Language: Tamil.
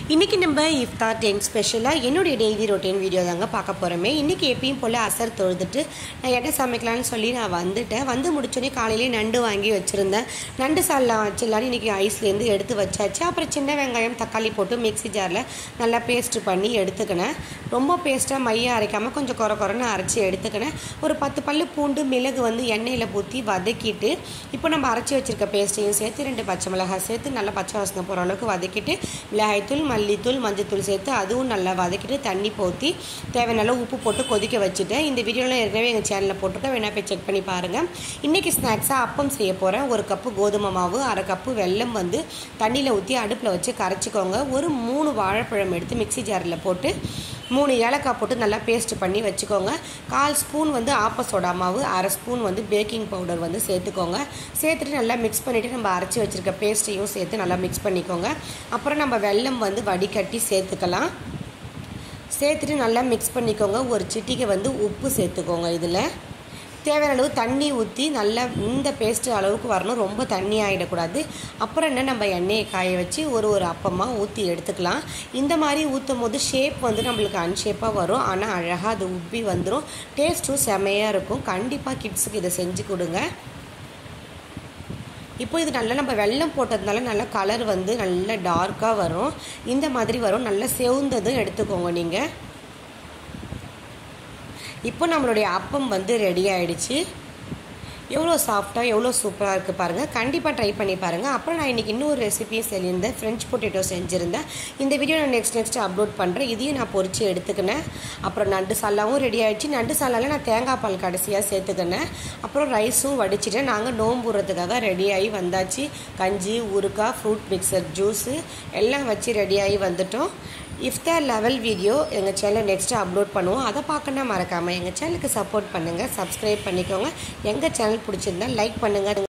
இன்றைக்கி நம்ம இஃப்தார் டென் ஸ்பெஷலாக என்னுடைய டெய்லி ரொட்டீன் வீடியோ தாங்க பார்க்க போகிறோமே இன்றைக்கி எப்பயும் போல் அசர் தொழுதுட்டு நான் என்ன சமைக்கலாம்னு சொல்லி நான் வந்துட்டேன் வந்து முடிச்சோடனே காலையிலே நண்டு வாங்கி வச்சுருந்தேன் நண்டு சால்லாம் வச்சிடலான்னு இன்றைக்கி ஐஸ்லேருந்து எடுத்து வச்சாச்சு அப்புறம் சின்ன வெங்காயம் தக்காளி போட்டு மிக்ஸி ஜாரில் நல்லா பேஸ்ட்டு பண்ணி எடுத்துக்கினேன் ரொம்ப பேஸ்ட்டாக மைய அரைக்காமல் கொஞ்சம் குறை குறைன்னு அரைச்சி எடுத்துக்கினேன் ஒரு பத்து பல்லு பூண்டு மிளகு வந்து எண்ணெயில் ஊற்றி வதக்கிட்டு இப்போ நம்ம அரைச்சி வச்சுருக்க பேஸ்ட்டையும் சேர்த்து ரெண்டு பச்சை மிளகாய் சேர்த்து நல்லா பச்சை வாசனை போகிற அளவுக்கு வதக்கிட்டு மிளகாய்த்தூள் மல்லித்தூள் மஞ்சத்தூள் சேர்த்து அதுவும் நல்லா வதக்கிட்டு தண்ணி ஊற்றி தேவையான அளவு உப்பு போட்டு கொதிக்க வச்சுட்டேன் இந்த வீடியோவில் ஏற்கனவே எங்கள் சேனலில் போட்டிருக்கேன் வேணா போய் செக் பண்ணி பாருங்கள் இன்றைக்கி ஸ்நாக்ஸாக அப்பம் செய்ய போகிறேன் ஒரு கப்பு கோதுமை மாவு அரை கப்பு வெல்லம் வந்து தண்ணியில் ஊற்றி அடுப்பில் வச்சு கரைச்சிக்கோங்க ஒரு மூணு வாழைப்பழம் எடுத்து மிக்ஸி ஜாரில் போட்டு மூணு ஏலக்காய் போட்டு நல்லா பேஸ்ட் பண்ணி வச்சுக்கோங்க கால் ஸ்பூன் வந்து ஆப்ப சோடா மாவு அரை ஸ்பூன் வந்து பேக்கிங் பவுடர் வந்து சேர்த்துக்கோங்க சேர்த்துட்டு நல்லா மிக்ஸ் பண்ணிவிட்டு நம்ம அரைச்சி வச்சுருக்க பேஸ்ட்டையும் சேர்த்து நல்லா மிக்ஸ் பண்ணிக்கோங்க அப்புறம் நம்ம வெல்லம் வந்து வடிகட்டி சேர்த்துக்கலாம் சேர்த்துட்டு நல்லா மிக்ஸ் பண்ணிக்கோங்க ஒரு சிட்டிக்கு வந்து உப்பு சேர்த்துக்கோங்க இதில் தேவையான அளவு தண்ணி ஊற்றி நல்லா இந்த பேஸ்ட்டு அளவுக்கு வரணும் ரொம்ப தண்ணி ஆகிடக்கூடாது அப்புறம் என்ன நம்ம எண்ணெயை காய வச்சு ஒரு ஒரு அப்பமாக ஊற்றி எடுத்துக்கலாம் இந்த மாதிரி ஊற்றும் போது ஷேப் வந்து நம்மளுக்கு அன்ஷேப்பாக வரும் ஆனால் அழகாக அது உப்பி வந்துடும் டேஸ்ட்டும் செமையாக இருக்கும் கண்டிப்பாக கிட்ஸுக்கு இதை செஞ்சு கொடுங்க இப்போ இது நல்லா நம்ம வெள்ளம் போட்டதுனால நல்லா கலர் வந்து நல்லா டார்க்காக வரும் இந்த மாதிரி வரும் நல்லா செவுந்ததும் எடுத்துக்கோங்க நீங்கள் இப்போ நம்மளுடைய அப்பம் வந்து ரெடி ஆகிடுச்சு எவ்வளோ சாஃப்டாக எவ்வளோ சூப்பராக இருக்குது பாருங்கள் கண்டிப்பாக ட்ரை பண்ணி பாருங்கள் அப்புறம் நான் இன்றைக்கி இன்னொரு ரெசிபியும் சொல்லியிருந்தேன் ஃப்ரெஞ்ச் பொட்டேட்டோ செஞ்சுருந்தேன் இந்த வீடியோ நான் நெக்ஸ்ட் நெக்ஸ்ட் அப்லோட் பண்ணுறேன் இதையும் நான் பொறிச்சு எடுத்துக்கினேன் அப்புறம் நண்டு சாலாவும் ரெடி ஆகிடுச்சு நண்டு சாலாவில் நான் தேங்காய் பால் கடைசியாக சேர்த்துக்கினேன் அப்புறம் ரைஸும் வடிச்சிட்டேன் நாங்கள் நோம்புறதுக்காக ரெடியாகி வந்தாச்சு கஞ்சி ஊறுக்காய் ஃப்ரூட் மிக்சர் ஜூஸு எல்லாம் வச்சு ரெடியாகி வந்துட்டோம் இஃப்தார் லெவல் வீடியோ எங்கள் சேனல் நெக்ஸ்ட்டு அப்லோட் பண்ணுவோம் அதை பார்க்கணுன்னா மறக்காமல் எங்கள் சேனலுக்கு சப்போர்ட் பண்ணுங்கள் சப்ஸ்கிரைப் பண்ணிக்கோங்க எங்கள் சேனல் பிடிச்சிருந்தா லைக் பண்ணுங்கள்